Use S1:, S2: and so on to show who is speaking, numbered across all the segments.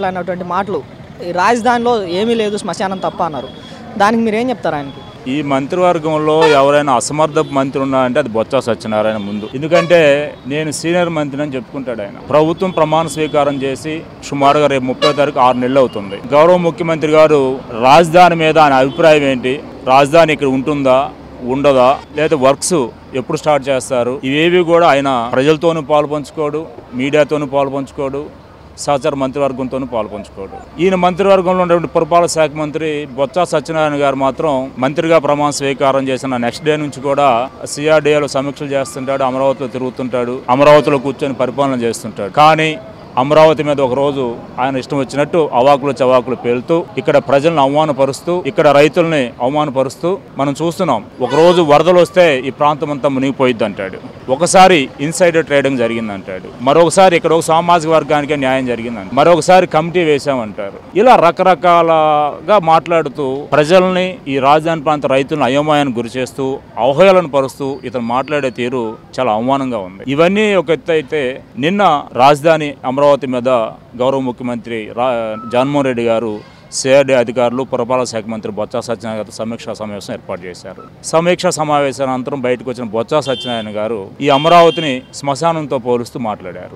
S1: మాట్లాడినటువంటి మాటలు ఈ రాజధానిలో ఏమీ లేదు శ్మశానం తప్ప అన్నారు దానికి మీరు ఏం చెప్తారు ఆయనకి
S2: ఈ మంత్రివర్గంలో ఎవరైనా అసమర్థపు మంత్రి ఉన్నారంటే అది బొత్స సత్యనారాయణ ముందు ఎందుకంటే నేను సీనియర్ మంత్రి అని చెప్పుకుంటాడు ఆయన ప్రభుత్వం ప్రమాణ స్వీకారం చేసి సుమారుగా రేపు ముప్పై తారీఖు ఆరు నెలలు అవుతుంది గౌరవ ముఖ్యమంత్రి గారు రాజధాని మీద ఆయన అభిప్రాయం ఏంటి రాజధాని ఇక్కడ ఉంటుందా ఉండదా లేదా వర్క్స్ ఎప్పుడు స్టార్ట్ చేస్తారు ఇవేవి కూడా ఆయన ప్రజలతోనూ పాలు పంచుకోడు మీడియాతోనూ పాలు పంచుకోడు సహచార మంత్రివర్గంతోనూ పాల్పంచుకోడు ఈయన మంత్రివర్గంలో ఉన్నటువంటి పురపాలక శాఖ మంత్రి బొత్స సత్యనారాయణ గారు మాత్రం మంత్రిగా ప్రమాణ స్వీకారం చేసిన నెక్స్ట్ డే నుంచి కూడా సిఆర్డీఏలో సమీక్షలు చేస్తుంటాడు అమరావతిలో తిరుగుతుంటాడు అమరావతిలో కూర్చొని పరిపాలన చేస్తుంటాడు కానీ అమరావతి మీద ఒక రోజు ఆయన ఇష్టం వచ్చినట్టు అవాకులు చవాకులు పేలుతూ ఇక్కడ ప్రజలను అవమానపరుస్తూ ఇక్కడ రైతుల్ని అవమానపరుస్తూ మనం చూస్తున్నాం ఒక రోజు వరదలు వస్తే ఈ ప్రాంతం అంతా మునిగిపోయిద్ది అంటాడు ఒకసారి ఇన్సైడర్ ట్రేడింగ్ జరిగింది అంటాడు మరొకసారి ఇక్కడ ఒక సామాజిక వర్గానికి న్యాయం జరిగింది మరొకసారి కమిటీ వేశామంటారు ఇలా రకరకాలుగా మాట్లాడుతూ ప్రజల్ని ఈ రాజధాని ప్రాంత రైతులను అయోమయానికి గురి చేస్తూ అవహేళన పరుస్తూ ఇతను మాట్లాడే తీరు చాలా అవమానంగా ఉంది ఇవన్నీ ఒక ఎత్తు అయితే నిన్న రాజధాని అమరావతి మీద గౌరవ ముఖ్యమంత్రి రా జగన్మోహన్ రెడ్డి గారు సిఆర్డీ అధికారులు పురపాలక శాఖ మంత్రి బొత్స సత్యనారాయణ గారితో సమీక్షా సమావేశం ఏర్పాటు చేశారు సమీక్షా సమావేశం అనంతరం బయటకు వచ్చిన బొత్స సత్యనారాయణ గారు ఈ అమరావతిని శ్మశానంతో పోలుస్తూ మాట్లాడారు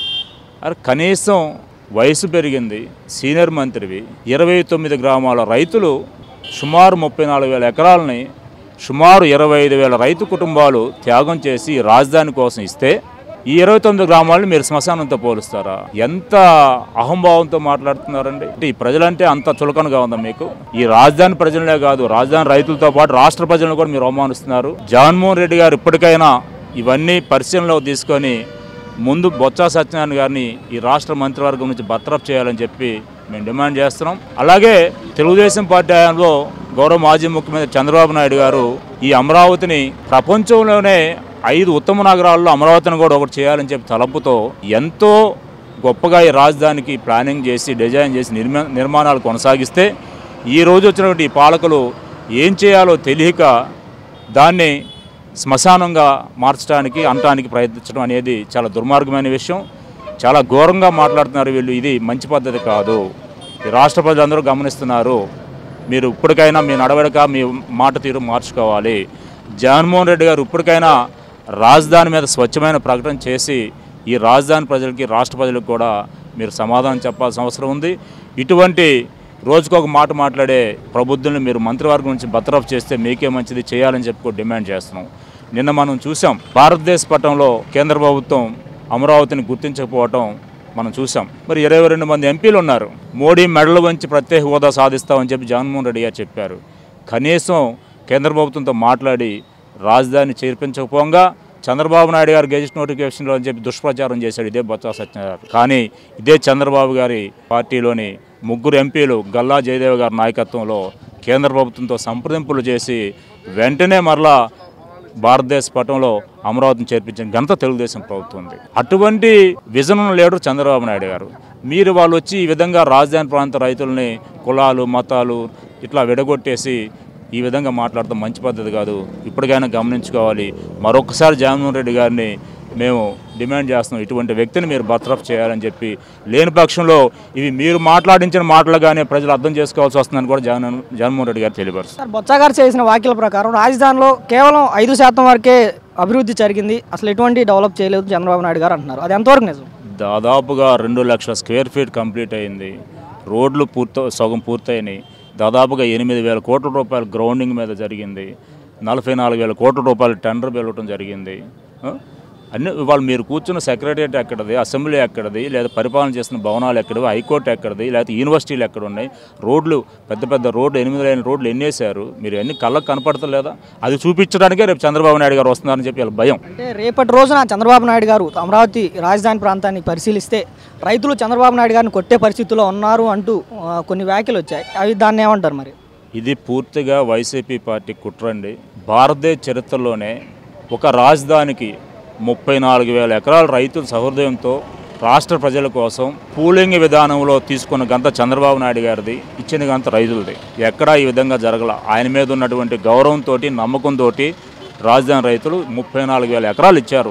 S2: అరే కనీసం వయసు పెరిగింది సీనియర్ మంత్రివి ఇరవై తొమ్మిది గ్రామాల రైతులు సుమారు ముప్పై నాలుగు వేల ఎకరాలని సుమారు ఇరవై ఐదు వేల రైతు కుటుంబాలు త్యాగం చేసి ఈ రాజధాని కోసం ఇస్తే ఈ ఇరవై తొమ్మిది గ్రామాలను మీరు శ్మశానంతో పోలుస్తారా ఎంత అహంభావంతో మాట్లాడుతున్నారండి అంటే ఈ ప్రజలంటే అంత చులకనగా ఉందా మీకు ఈ రాజధాని ప్రజలనే కాదు రాజధాని రైతులతో పాటు రాష్ట్ర ప్రజలను కూడా మీరు అవమానిస్తున్నారు జగన్మోహన్ రెడ్డి గారు ఇప్పటికైనా ఇవన్నీ పరిశీలనలోకి తీసుకొని ముందు బొత్స సత్యనారాయణ గారిని ఈ రాష్ట్ర మంత్రివర్గం నుంచి బర్తరఫ్ చేయాలని చెప్పి మేము డిమాండ్ చేస్తున్నాం అలాగే తెలుగుదేశం పార్టీ హయాంలో గౌరవ మాజీ ముఖ్యమంత్రి చంద్రబాబు నాయుడు గారు ఈ అమరావతిని ప్రపంచంలోనే ఐదు ఉత్తమ నగరాల్లో అమరావతిని కూడా ఒకటి చేయాలని చెప్పి తలపుతో ఎంతో గొప్పగా ఈ రాజధానికి ప్లానింగ్ చేసి డిజైన్ చేసి నిర్మా నిర్మాణాలు కొనసాగిస్తే ఈ రోజు వచ్చినటువంటి ఈ పాలకులు ఏం చేయాలో తెలియక దాన్ని శ్మశానంగా మార్చడానికి అనటానికి ప్రయత్నించడం అనేది చాలా దుర్మార్గమైన విషయం చాలా ఘోరంగా మాట్లాడుతున్నారు వీళ్ళు ఇది మంచి పద్ధతి కాదు ఈ రాష్ట్ర ప్రజలందరూ గమనిస్తున్నారు మీరు ఇప్పటికైనా మీ నడవడిక మీ మాట తీరు మార్చుకోవాలి జగన్మోహన్ రెడ్డి గారు ఇప్పటికైనా రాజధాని మీద స్వచ్ఛమైన ప్రకటన చేసి ఈ రాజధాని ప్రజలకి రాష్ట్ర ప్రజలకు కూడా మీరు సమాధానం చెప్పాల్సిన అవసరం ఉంది ఇటువంటి రోజుకొక మాట మాట్లాడే ప్రబుద్ధుల్ని మీరు మంత్రివర్గం నుంచి బర్తరఫ్ చేస్తే మీకే మంచిది చేయాలని చెప్పి కూడా డిమాండ్ చేస్తున్నాం నిన్న మనం చూసాం భారతదేశ పట్టణంలో కేంద్ర ప్రభుత్వం అమరావతిని గుర్తించకపోవటం మనం చూసాం మరి ఇరవై రెండు మంది ఎంపీలు ఉన్నారు మోడీ మెడలు వంచి ప్రత్యేక హోదా సాధిస్తామని చెప్పి జగన్మోహన్ రెడ్డి గారు చెప్పారు కనీసం కేంద్ర ప్రభుత్వంతో మాట్లాడి రాజధాని చేర్పించకపోగా చంద్రబాబు నాయుడు గారు గెజిట్ నోటిఫికేషన్లో అని చెప్పి దుష్ప్రచారం చేశాడు ఇదే బొత్స సత్యనారాయణ కానీ ఇదే చంద్రబాబు గారి పార్టీలోని ముగ్గురు ఎంపీలు గల్లా జయదేవ్ గారి నాయకత్వంలో కేంద్ర ప్రభుత్వంతో సంప్రదింపులు చేసి వెంటనే మరలా భారతదేశ పటంలో అమరావతిని చేర్పించిన ఘనత తెలుగుదేశం ప్రభుత్వం ఉంది అటువంటి విజన్ లీడర్ చంద్రబాబు నాయుడు గారు మీరు వాళ్ళు వచ్చి ఈ విధంగా రాజధాని ప్రాంత రైతుల్ని కులాలు మతాలు ఇట్లా విడగొట్టేసి ఈ విధంగా మాట్లాడటం మంచి పద్ధతి కాదు ఇప్పటికైనా గమనించుకోవాలి మరొకసారి జగన్మోహన్ రెడ్డి గారిని మేము డిమాండ్ చేస్తున్నాం ఇటువంటి వ్యక్తిని మీరు బర్తరఫ్ చేయాలని చెప్పి లేని పక్షంలో ఇవి మీరు మాట్లాడించిన మాటలుగానే ప్రజలు అర్థం చేసుకోవాల్సి వస్తుందని కూడా జగన్ జగన్మోహన్ రెడ్డి గారు తెలియపరుస్తారు
S1: సార్ బొత్స గారు చేసిన వ్యాఖ్యల ప్రకారం రాజధానిలో కేవలం ఐదు శాతం వరకే అభివృద్ధి జరిగింది అసలు ఎటువంటి డెవలప్ చేయలేదు చంద్రబాబు నాయుడు గారు అంటున్నారు అది ఎంతవరకు నిజం
S2: దాదాపుగా రెండు లక్షల స్క్వేర్ ఫీట్ కంప్లీట్ అయింది రోడ్లు పూర్త సగం పూర్తయినాయి దాదాపుగా ఎనిమిది వేల కోట్ల రూపాయల గ్రౌండింగ్ మీద జరిగింది నలభై నాలుగు వేల కోట్ల రూపాయల టెండర్ వెళ్ళటం జరిగింది ఆ? అన్ని వాళ్ళు మీరు కూర్చున్న సెక్రటరియట్ ఎక్కడది అసెంబ్లీ ఎక్కడది లేదా పరిపాలన చేస్తున్న భవనాలు ఎక్కడవి హైకోర్టు ఎక్కడది లేకపోతే యూనివర్సిటీలు ఎక్కడ ఉన్నాయి రోడ్లు పెద్ద పెద్ద రోడ్లు ఎనిమిది లైన్ రోడ్లు ఎన్ని వేశారు మీరు ఎన్ని కళ్ళకు కనపడతలేదా అది చూపించడానికే రేపు చంద్రబాబు నాయుడు గారు వస్తున్నారని చెప్పి వాళ్ళ భయం
S1: అంటే రేపటి రోజున చంద్రబాబు నాయుడు గారు అమరావతి రాజధాని ప్రాంతాన్ని పరిశీలిస్తే రైతులు చంద్రబాబు నాయుడు గారిని కొట్టే పరిస్థితిలో ఉన్నారు అంటూ ఆ, కొన్ని వ్యాఖ్యలు వచ్చాయి అవి దాన్ని ఏమంటారు మరి
S2: ఇది పూర్తిగా వైసీపీ పార్టీ కుట్రండి భారతదేశ చరిత్రలోనే ఒక రాజధానికి ముప్పై నాలుగు వేల ఎకరాల రైతుల సహృదయంతో రాష్ట్ర ప్రజల కోసం పూలింగ్ విధానంలో తీసుకున్న గంత చంద్రబాబు నాయుడు గారిది ఇచ్చిన గంత రైతులది ఎక్కడా ఈ విధంగా జరగల ఆయన మీద ఉన్నటువంటి గౌరవంతో నమ్మకంతో రాజధాని రైతులు ముప్పై నాలుగు వేల ఎకరాలు ఇచ్చారు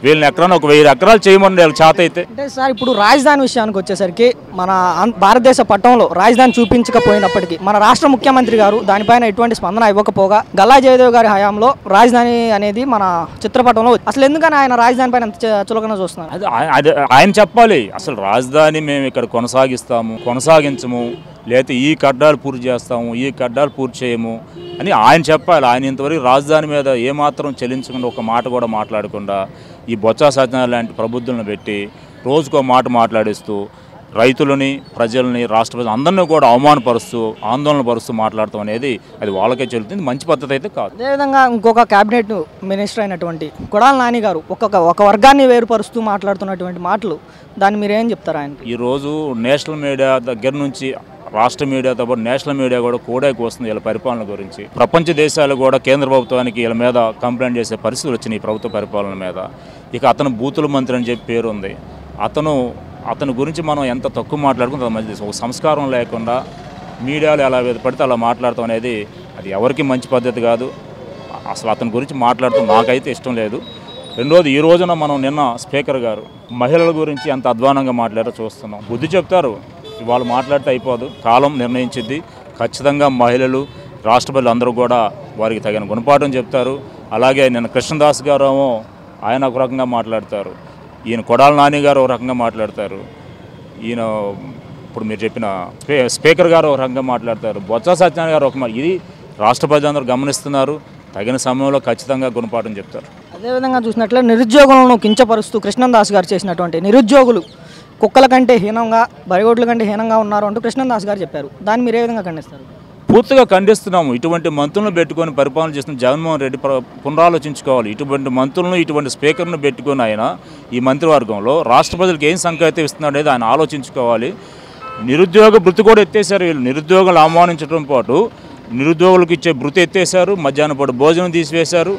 S2: వీళ్ళని ఎకరాన్ని ఒక వెయ్యి ఎకరాలు చేయమని వీళ్ళకి చేత అయితే
S1: అంటే సార్ ఇప్పుడు రాజధాని విషయానికి వచ్చేసరికి మన ఆం- భారతదేశ పట్టణంలో రాజధాని చూపించకపోయినప్పటికీ మన రాష్ట్ర ముఖ్యమంత్రి గారు దానిపైన ఎటువంటి స్పందన ఇవ్వకపోగా గల్లా జయదేవ్ గారి హయాంలో రాజధాని అనేది మన చిత్రపటంలో వచ్చి- అసలు ఎందుకని ఆయన రాజధాని పైన అంత చ- చులకన చూస్తున్నారు
S2: అది ఆయ- అది ఆయన చెప్పాలి అసలు రాజధాని మేము ఇక్కడ కొనసాగిస్తాము కొనసాగించము లేకపోతే ఈ కడ్డాలు పూర్తి చేస్తాము ఈ కడ్డాలు పూర్తి చేయము అని ఆయన చెప్పాలి ఆయన ఇంతవరకు రాజధాని మీద ఏమాత్రం చెల్లించకుండా ఒక మాట కూడా మాట్లాడకుండా ఈ బొత్స సత్యనారాయణ లాంటి ప్రబుద్ధులను పెట్టి రోజుకో మాట మాట్లాడిస్తూ రైతులని ప్రజల్ని రాష్ట్ర ప్రజలు అందరినీ కూడా అవమానపరుస్తూ ఆందోళన పరుస్తూ మాట్లాడటం అనేది అది వాళ్ళకే చెల్లుతుంది మంచి పద్ధతి అయితే కాదు
S1: అదేవిధంగా ఇంకొక కేబినెట్ మినిస్టర్ అయినటువంటి కొడాల నాని గారు ఒక్కొక్క ఒక వర్గాన్ని వేరుపరుస్తూ మాట్లాడుతున్నటువంటి మాటలు దాన్ని మీరు ఏం చెప్తారు ఆయనకి
S2: ఈరోజు నేషనల్ మీడియా దగ్గర నుంచి రాష్ట్ర మీడియాతో పాటు నేషనల్ మీడియా కూడా కూడాకి వస్తుంది వీళ్ళ పరిపాలన గురించి ప్రపంచ దేశాలు కూడా కేంద్ర ప్రభుత్వానికి వీళ్ళ మీద కంప్లైంట్ చేసే పరిస్థితులు వచ్చినాయి ఈ ప్రభుత్వ పరిపాలన మీద ఇక అతను బూతుల మంత్రి అని చెప్పి పేరు ఉంది అతను అతని గురించి మనం ఎంత తక్కువ మాట్లాడుకుంటే అంత మంచిది ఒక సంస్కారం లేకుండా మీడియాలో ఎలా పడితే అలా మాట్లాడటం అనేది అది ఎవరికి మంచి పద్ధతి కాదు అసలు అతని గురించి మాట్లాడటం నాకైతే ఇష్టం లేదు రెండోది ఈ రోజున మనం నిన్న స్పీకర్ గారు మహిళల గురించి ఎంత అధ్వానంగా మాట్లాడారో చూస్తున్నాం బుద్ధి చెప్తారు వాళ్ళు మాట్లాడితే అయిపోదు కాలం నిర్ణయించింది ఖచ్చితంగా మహిళలు రాష్ట్రపతులు అందరూ కూడా వారికి తగిన గుణపాఠం చెప్తారు అలాగే నిన్న కృష్ణదాస్ గారు ఏమో ఆయన ఒక రకంగా మాట్లాడతారు ఈయన కొడాల నాని గారు ఒక రకంగా మాట్లాడతారు ఈయన ఇప్పుడు మీరు చెప్పిన స్పీ స్పీకర్ గారు ఒక రకంగా మాట్లాడతారు బొత్స సత్యనారాయణ గారు ఒక మా- ఇది రాష్ట్ర ప్రజలందరూ గమనిస్తున్నారు తగిన సమయంలో ఖచ్చితంగా గుణపాఠం చెప్తారు
S1: అదేవిధంగా చూసినట్లే నిరుద్యోగులను కించపరుస్తూ కృష్ణందాస్ గారు చేసినటువంటి నిరుద్యోగులు కుక్కల కంటే హీనంగా బరిగోడ్ల కంటే హీనంగా ఉన్నారు అంటూ కృష్ణందాస్ గారు చెప్పారు దాన్ని మీరు ఏ విధంగా ఖండిస్తారు
S2: పూర్తిగా ఖండిస్తున్నాము ఇటువంటి మంత్రులను పెట్టుకొని పరిపాలన చేస్తున్న జగన్మోహన్ రెడ్డి ప్ర- పునరాలోచించుకోవాలి ఇటువంటి మంత్రులను ఇటువంటి స్పీకర్ను పెట్టుకొని ఆయన ఈ మంత్రివర్గంలో రాష్ట్ర ప్రజలకు ఏం సంకేతం ఇస్తున్నాడు అనేది ఆయన ఆలోచించుకోవాలి నిరుద్యోగ భృతి కూడా ఎత్తేసారు వీళ్ళు నిరుద్యోగులు అవమానించడం పాటు నిరుద్యోగులకు ఇచ్చే భృతి ఎత్తేసారు మధ్యాహ్నం పాటు భోజనం తీసివేశారు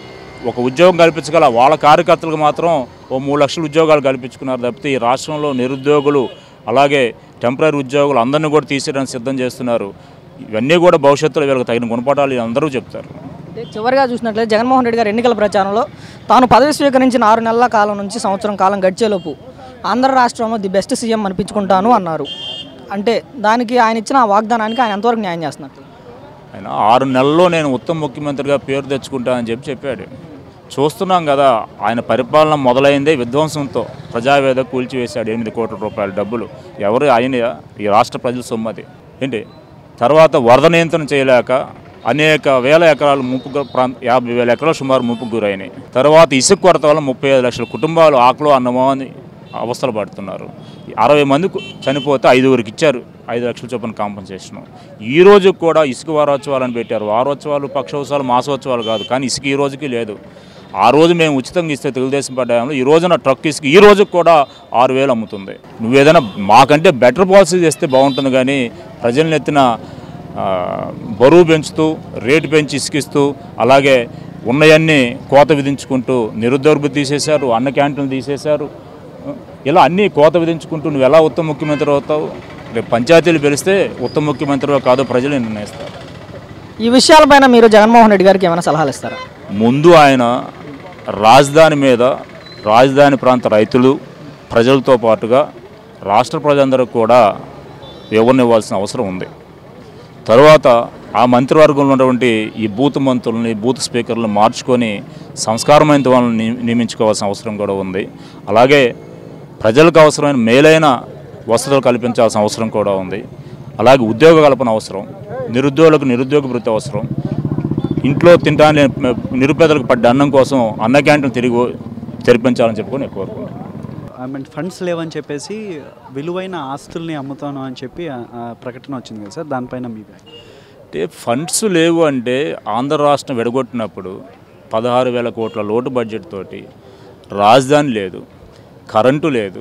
S2: ఒక ఉద్యోగం కల్పించగల వాళ్ళ కార్యకర్తలకు మాత్రం ఓ మూడు లక్షల ఉద్యోగాలు కల్పించుకున్నారు తప్పితే ఈ రాష్ట్రంలో నిరుద్యోగులు అలాగే టెంపరీ ఉద్యోగులు అందరినీ కూడా తీసేయడానికి సిద్ధం చేస్తున్నారు ఇవన్నీ కూడా భవిష్యత్తులో వీళ్ళకి తగిన గుణపాఠాలు అందరూ చెప్తారు
S1: అంటే చివరిగా చూసినట్లయితే జగన్మోహన్ రెడ్డి గారు ఎన్నికల ప్రచారంలో తాను పదవి స్వీకరించిన ఆరు నెలల కాలం నుంచి సంవత్సరం కాలం గడిచేలోపు ఆంధ్ర రాష్ట్రంలో ది బెస్ట్ సీఎం అనిపించుకుంటాను అన్నారు అంటే దానికి ఆయన ఇచ్చిన ఆ వాగ్దానానికి ఆయన ఎంతవరకు న్యాయం చేస్తున్నట్టు
S2: ఆయన ఆరు నెలల్లో నేను ఉత్తమ ముఖ్యమంత్రిగా పేరు తెచ్చుకుంటానని చెప్పి చెప్పాడు చూస్తున్నాం కదా ఆయన పరిపాలన మొదలైందే విధ్వంసంతో ప్రజావేద కూల్చివేశాడు ఎనిమిది కోట్ల రూపాయల డబ్బులు ఎవరు ఆయన ఈ రాష్ట్ర ప్రజల సొమ్మది ఏంటి తర్వాత వరద నియంత్రణ చేయలేక అనేక వేల ఎకరాలు ముప్పు గు- ప్రాంత యాభై వేల ఎకరాలు సుమారు ముప్పుకు గురైనాయి తర్వాత ఇసుక కొరత వల్ల ముప్పై ఐదు లక్షల కుటుంబాలు ఆకలి అన్నమో అని అవస్థలు పడుతున్నారు అరవై మంది కు- చనిపోతే ఐదుగురికి ఇచ్చారు ఐదు లక్షల చొప్పున కాంపన్సేషన్ ఈ రోజు కూడా ఇసుక వారోత్సవాలను పెట్టారు వారోత్సవాలు పక్షోత్సవాలు మాసోత్సవాలు కాదు కానీ ఇసుక ఈ రోజుకి లేదు ఆ రోజు మేము ఉచితంగా ఇస్తే తెలుగుదేశం పడ్డాము ఈ రోజున ట్రక్ ఇసుక ఈ రోజుకి కూడా ఆరు వేలు అమ్ముతుంది నువ్వేదైనా మాకంటే బెటర్ పాలసీ చేస్తే బాగుంటుంది కానీ ప్రజలను ఎత్తిన ఆ, బరువు పెంచుతూ రేటు పెంచి ఇసుకిస్తూ అలాగే ఉన్నయన్నీ కోత విధించుకుంటూ నిరుద్యోగ తీసేశారు అన్న క్యాంటీన్లు తీసేశారు ఇలా అన్నీ కోత విధించుకుంటూ నువ్వు ఎలా ఉత్తమ ముఖ్యమంత్రి అవుతావు రేపు పంచాయతీలు పిలిస్తే ఉత్తమ ముఖ్యమంత్రిలో కాదో ప్రజలు నిర్ణయిస్తారు
S1: ఈ విషయాలపైన మీరు జగన్మోహన్ రెడ్డి గారికి ఏమైనా సలహాలు ఇస్తారా
S2: ముందు ఆయన రాజధాని మీద రాజధాని ప్రాంత రైతులు ప్రజలతో పాటుగా రాష్ట్ర ప్రజలందరూ కూడా వివరణ అవసరం ఉంది తరువాత ఆ మంత్రివర్గంలో ఉన్నటువంటి ఈ బూత్ మంత్రులని బూత్ స్పీకర్లను మార్చుకొని సంస్కారమైన వాళ్ళని నియ- నియమించుకోవాల్సిన అవసరం కూడా ఉంది అలాగే ప్రజలకు అవసరమైన మేలైన వసతులు కల్పించాల్సిన అవసరం కూడా ఉంది అలాగే ఉద్యోగ కల్పన అవసరం నిరుద్యోగులకు నిరుద్యోగ వృత్తి అవసరం ఇంట్లో తింటానికి నిరుపేదలకు పడ్డ అన్నం కోసం అన్న క్యాంటీన్ తిరిగి తెరిపించాలని చెప్పుకొని నేను కోరుకుంటున్నాను
S3: ఐ మీన్ ఫండ్స్ లేవని చెప్పేసి విలువైన ఆస్తుల్ని అమ్ముతాను అని చెప్పి ఆ, ఆ ప్రకటన వచ్చింది కదా సార్ దానిపైన మీ వ్యాఖ్య.
S2: అంటే ఫండ్స్ లేవు అంటే ఆంధ్ర రాష్ట్రం విడగొట్టినప్పుడు పదహారు వేల కోట్ల లోటు బడ్జెట్ తోటి రాజధాని లేదు కరెంటు లేదు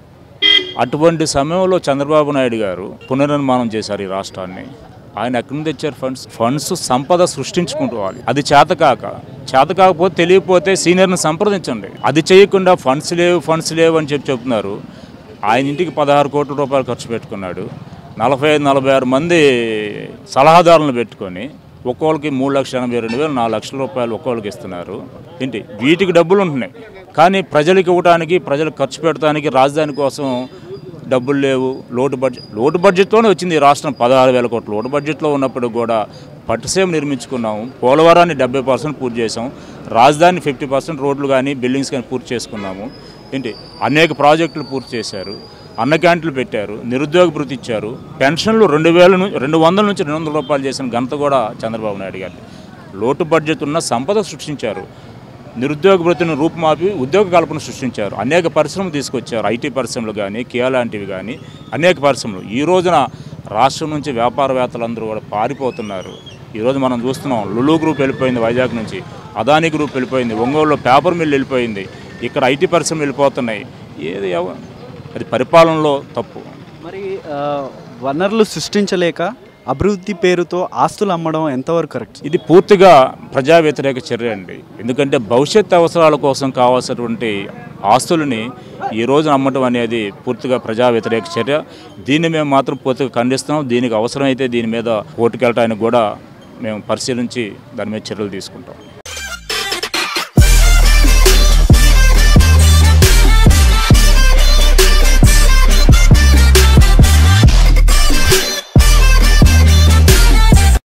S2: అటువంటి సమయంలో చంద్రబాబు నాయుడు గారు పునర్నిర్మాణం చేశారు ఈ రాష్ట్రాన్ని ఆయన ఎక్కడి నుంచి తెచ్చారు ఫండ్స్ ఫండ్స్ సంపద సృష్టించుకుంటువాలి అది చేతకాక చేత కాకపోతే తెలియకపోతే సీనియర్ని సంప్రదించండి అది చేయకుండా ఫండ్స్ లేవు ఫండ్స్ లేవు అని చెప్పి చెప్తున్నారు ఆయన ఇంటికి పదహారు కోట్ల రూపాయలు ఖర్చు పెట్టుకున్నాడు నలభై ఐదు నలభై ఆరు మంది సలహాదారులను పెట్టుకొని ఒక్కోళ్ళకి మూడు లక్షల ఎనభై రెండు వేలు నాలుగు లక్షల రూపాయలు ఒక్కోళ్ళకి ఇస్తున్నారు ఏంటి వీటికి డబ్బులు ఉంటున్నాయి కానీ ప్రజలకు ఇవ్వడానికి ప్రజలకు ఖర్చు పెట్టడానికి రాజధాని కోసం డబ్బులు లేవు లోటు బడ్జెట్ లోటు బడ్జెట్లోనే వచ్చింది ఈ రాష్ట్రం పదహారు వేల కోట్లు లోటు బడ్జెట్లో ఉన్నప్పుడు కూడా పట్టుసేమ నిర్మించుకున్నాము పోలవరాన్ని డెబ్బై పర్సెంట్ పూర్తి చేసాం రాజధాని ఫిఫ్టీ పర్సెంట్ రోడ్లు కానీ బిల్డింగ్స్ కానీ పూర్తి చేసుకున్నాము ఏంటి అనేక ప్రాజెక్టులు పూర్తి చేశారు అన్న క్యాంటీన్లు పెట్టారు నిరుద్యోగ భృతి ఇచ్చారు పెన్షన్లు రెండు వేల నుంచి రెండు వందల నుంచి రెండు వందల రూపాయలు చేసిన ఘనత కూడా చంద్రబాబు నాయుడు గారి లోటు బడ్జెట్ ఉన్న సంపద సృష్టించారు నిరుద్యోగ భృతిని రూపుమాపి ఉద్యోగ కల్పన సృష్టించారు అనేక పరిశ్రమలు తీసుకొచ్చారు ఐటీ పరిశ్రమలు కానీ కియా లాంటివి కానీ అనేక పరిశ్రమలు ఈ రోజున రాష్ట్రం నుంచి వ్యాపారవేత్తలందరూ కూడా పారిపోతున్నారు ఈరోజు మనం చూస్తున్నాం లులు గ్రూప్ వెళ్ళిపోయింది వైజాగ్ నుంచి అదానీ గ్రూప్ వెళ్ళిపోయింది ఒంగోలులో పేపర్ మిల్ వెళ్ళిపోయింది ఇక్కడ ఐటీ పరిశ్రమలు వెళ్ళిపోతున్నాయి ఏది ఎవ- అది పరిపాలనలో తప్పు
S3: మరి ఆ, వనరులు సృష్టించలేక అభివృద్ధి పేరుతో ఆస్తులు అమ్మడం ఎంతవరకు కరెక్ట్
S2: ఇది పూర్తిగా ప్రజా వ్యతిరేక చర్య అండి ఎందుకంటే భవిష్యత్ అవసరాల కోసం కావాల్సినటువంటి ఆస్తులని ఈ రోజు అమ్మటం అనేది పూర్తిగా ప్రజా వ్యతిరేక చర్య దీన్ని మేము మాత్రం పూర్తిగా ఖండిస్తున్నాం దీనికి అవసరమైతే దీని మీద కోర్టుకెళ్ళటానికి కూడా మేము పరిశీలించి దాని మీద చర్యలు తీసుకుంటాం